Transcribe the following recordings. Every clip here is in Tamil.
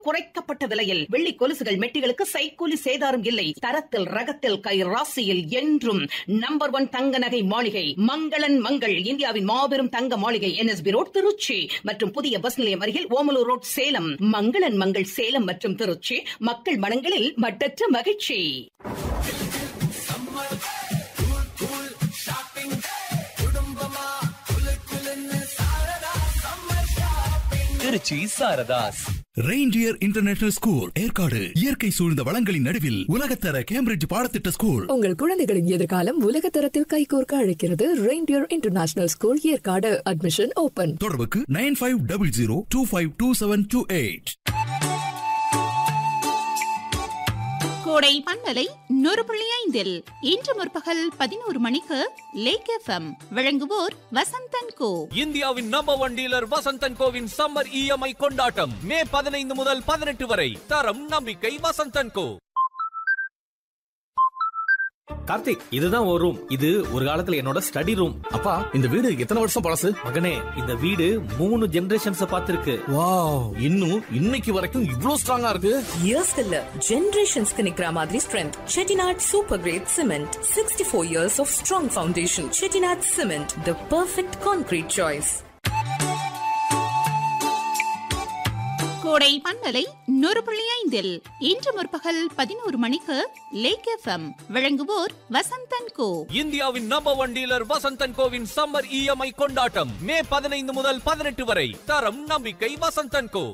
குறைக்கப்பட்ட விலையில் வெள்ளி கொலுசுகள் மெட்டிகளுக்கு சைக்கூலி சேதாரம் இல்லை தரத்தில் ரகத்தில் கை ராசியில் என்றும் நம்பர் ஒன் தங்க நகை மாளிகை மங்களன் மங்கள் இந்தியாவின் மாபெரும் தங்க மாளிகை என்எஸ்பி ரோட் திருச்சி மற்றும் புதிய பஸ் நிலையம் அருகில் ஓமலூர் ரோட் சேலம் மங்களன் மங்கள் சேலம் மற்றும் திருச்சி மக்கள் மனங்களில் மட்டற்ற மகிழ்ச்சி Trichy Sarathas Reindeer International School Yercaud இயற்கை சூழ்ந்த வளங்களின் நடுவில் உலகத்தர கேம்பிரிட்ஜ் பாடத்திட்ட ஸ்கூல் உங்கள் குழந்தைகளின் எதிர்காலம் உலக தரத்தில் கைகோர்க்க அழைக்கிறது Reindeer International School Yercaud admission open தொடர்புக்கு nine five double zero two five two seven two eight Kodai பண்பலை நூறு புள்ளி ஐந்தில் இன்று முற்பகல் பதினோரு மணிக்கு லேக் எஃப்எம் வழங்குவோர் வசந்தன் கோ இந்தியாவின் நம்பர் ஒன் டீலர் வசந்தன் கோவின் சம்மர் இஎம்ஐ கொண்டாட்டம் மே பதினைந்து முதல் பதினெட்டு வரை தரம் நம்பிக்கை வசந்தன் கோ கார்த்திக் இதுதான் ஒரு ரூம் இது ஒரு காலத்துல என்னோட ஸ்டடி ரூம் அப்பா இந்த வீடு எத்தனை வருஷம் பழசு மகனே இந்த வீடு மூணு ஜெனரேஷன்ஸ் பார்த்திருக்கு வாவ் இன்னும் இன்னைக்கு வரைக்கும் இவ்ளோ ஸ்ட்ராங்கா இருக்கு இயர்ஸ் இல்ல ஜெனரேஷன்ஸ்க்கு நிக்கிற மாதிரி strength Chettinad super grade cement sixty four years of strong foundation Chettinad cement the perfect concrete choice Kodai பண்பலை நூறு புள்ளி ஐந்தில் இன்று முற்பகல் பதினோரு மணிக்கு லேக் எஃப்எம் வழங்குவோர் வசந்தன் கோ இந்தியாவின் நம்பர் ஒன் டீலர் வசந்தன் கோவின் சம்மர் இஎம்ஐ கொண்டாட்டம் மே பதினைந்து முதல் பதினெட்டு வரை தரம் நம்பிக்கை வசந்தன் கோ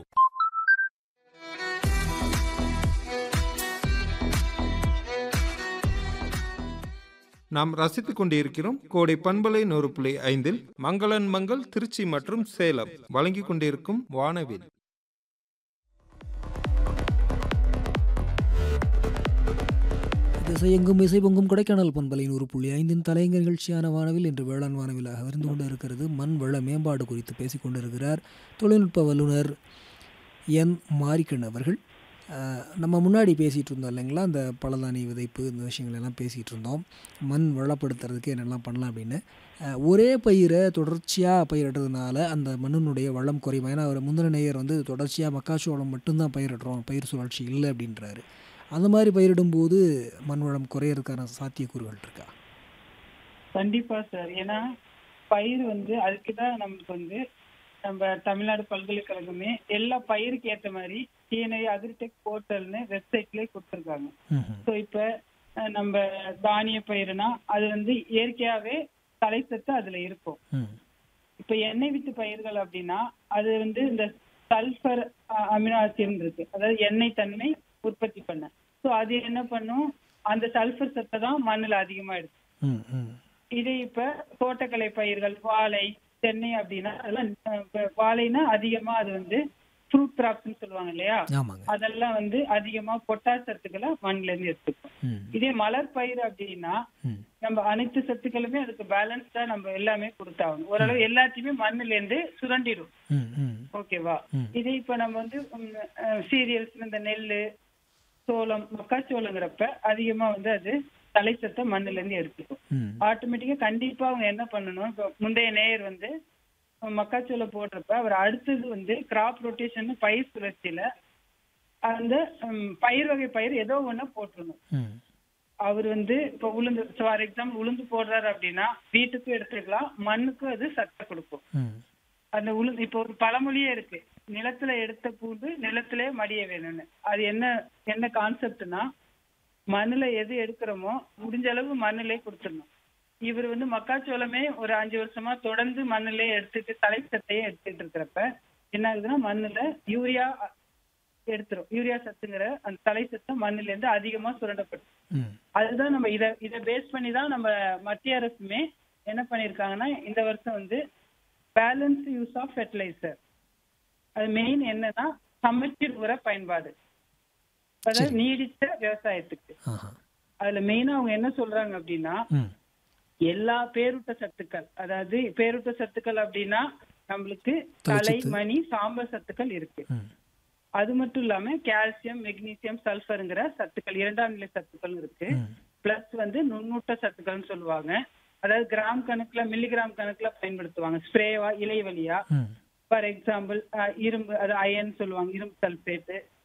நாம் ரசித்துக் கொண்டிருக்கிறோம் கோடை பண்பலை நூறு புள்ளி ஐந்தில் மங்களன் மங்கள் திருச்சி மற்றும் சேலம் வழங்கிக் கொண்டிருக்கும் வானவில் திசையெங்கும் இசை பொங்கும் கொடைக்கானல் பண்பலை நூறு புள்ளி ஐந்தின் தலைங்க நிகழ்ச்சியான வானவில் இன்று வேளாண் வானவிலாக விருந்து கொண்டு இருக்கிறது மண் வள மேம்பாடு குறித்து பேசிக் கொண்டிருக்கிறார் தொழில்நுட்ப வல்லுநர் என் மாரிக்கண் அவர்கள் அஹ், நம்ம முன்னாடி பேசிகிட்டு இருந்தோம் இல்லைங்களா அந்த பழதானி விதைப்பு இந்த விஷயங்கள் எல்லாம் பேசிகிட்டு இருந்தோம் மண் வளப்படுத்துறதுக்கு என்னெல்லாம் பண்ணலாம் அப்படின்னு அஹ், ஒரே பயிரை தொடர்ச்சியாக பயிரிடுறதுனால அந்த மண்ணினுடைய வளம் குறையும் ஏன்னா அவர் முந்தின நேயர் வந்து தொடர்ச்சியாக மக்காச்சோளம் மட்டும்தான் பயிரிடுறோம் பயிர் சுழற்சி இல்லை அப்படின்றாரு அந்த மாதிரி பயிரிடும்போது மண் வளம் குறையறதுக்கான சாத்தியக்கூறுகள் இருக்கா கண்டிப்பா சார் ஏன்னா பயிர் வந்து அதுக்கு தான் நமக்கு வந்து நம்ம தமிழ்நாடு பல்கலைக்கழகமே எல்லா பயிருக்கு ஏத்த மாதிரி டிஎன்ஐ அக்ரிடெக் போர்ட்டல்னு வெப்சைட்லயே கொடுத்துருக்காங்க ஸோ இப்ப அஹ், நம்ம தானிய பயிர்னா அது வந்து இயற்கையாவே தலைசத்து அதுல இருக்கும் இப்ப எண்ணெய் வித்து பயிர்கள் அப்படின்னா அது வந்து இந்த சல்ஃபர் அமினோ ஆசிட் இருக்கு அதாவது எண்ணெய் தன்மை உற்பத்தி பண்ண ஸோ அது என்ன பண்ணும் அந்த சல்ஃபர் சத்தை தான் மண்ணுல அதிகமா எடுக்கும் ம் ம் இதே இப்ப தோட்டக்கலை பயிர்கள் வாழை தென்னை அப்படின்னா அதெல்லாம் அஹ், இப்ப வாழைனா அதிகமா அது வந்து ஃப்ரூட் கிராப்ஸ்னு சொல்லுவாங்க இல்லையா ஆமாங்க அதெல்லாம் வந்து அதிகமா பொட்டாஸ் சத்துக்களை மண்ணுல இருந்து எடுத்துக்கும் ம் இதே மலர் பயிர் அப்படின்னா ம் நம்ம அனைத்து சத்துக்களுமே அதுக்கு பேலன்ஸ்டா நம்ம எல்லாமே கொடுத்தாகணும் ஓரளவு எல்லாத்தையுமே மண்ணுல இருந்து சுரண்டிடும் ம் ம் ஓகேவா ம். இதே இப்ப நம்ம வந்து சீரியல்ஸ் இந்த நெல்லு சோளம் மக்காச்சோளங்கிறப்ப அதிகமா வந்து அது தலைச்சத்தை மண்ணுல இருந்து எடுத்துக்கும் ம் ஆட்டோமேட்டிக்கா கண்டிப்பா அவங்க என்ன பண்ணணும் இப்போ முந்தைய நேயர் வந்து மக்காச்சோளம் போடுறப்ப அவர் அடுத்தது வந்து கிராப் ரொட்டேஷன் பயிர் சுழற்சியில அந்த ம், பயிர் வகை பயிர் ஏதோ ஒண்ணு போட்டுருணும் ம் அவர் வந்து இப்ப உளுந்து ஃபார் எக்ஸாம்பிள் உளுந்து போடுறாரு அப்படின்னா வீட்டுக்கும் எடுத்துக்கலாம் மண்ணுக்கும் அது சத்தை கொடுக்கும் ம் அந்த உளுந்து இப்போ ஒரு பழமொழியே இருக்கு நிலத்துல எடுத்த பூண்டு நிலத்திலே மடிய வேணும்னு அது என்ன என்ன கான்செப்ட்னா மண்ணுல எது எடுக்கிறோமோ முடிஞ்ச அளவு மண்ணிலே கொடுத்துடணும் இவர் வந்து மக்காச்சோளமே ஒரு அஞ்சு வருஷமா தொடர்ந்து மண்ணிலே எடுத்துட்டு தலை சத்தையே எடுத்துட்டு இருக்கிறப்ப என்ன ஆகுதுன்னா மண்ணுல யூரியா எடுத்துரும் யூரியா சத்துங்கிற அந்த தலை சத்தை மண்ணுல இருந்து அதிகமா சுரண்டப்படும் ம் அதுதான் நம்ம இத இத பேஸ் பண்ணி தான் நம்ம மத்திய அரசுமே என்ன பண்ணிருக்காங்கன்னா இந்த வருஷம் வந்து பேலன்ஸ் யூஸ் ஆஃப் ஃபெர்டிலைசர் அது மெயின் என்னன்னா சமச்சீர் உர பயன்பாடு அதாவது நீடித்த விவசாயத்துக்கு ஆஹா அதுல மெயினா அவங்க என்ன சொல்றாங்க அப்படின்னா ம் எல்லா பேரூட்ட சத்துக்கள் அதாவது பேரூட்ட சத்துக்கள் அப்படின்னா நம்மளுக்கு தலை தலைச்சத்து. மணி சாம்பல் சத்துக்கள் இருக்கு ம் அது மட்டும் இல்லாம கால்சியம் மெக்னீசியம் சல்ஃபருங்கிற சத்துக்கள் இரண்டாம் நிலை சத்துக்கள் இருக்கு ம் பிளஸ் வந்து நுண்ணூட்ட சத்துக்கள்னு சொல்லுவாங்க அதாவது கிராம் கணக்குல மில்லிகிராம் கணக்குல பயன்படுத்துவாங்க ஸ்ப்ரேவா இலை வழியா ம் ஃபார் எக்ஸாம்பிள் இரும்பு அது அயன் சொல்லுவாங்க இரும்பு சல்பேட்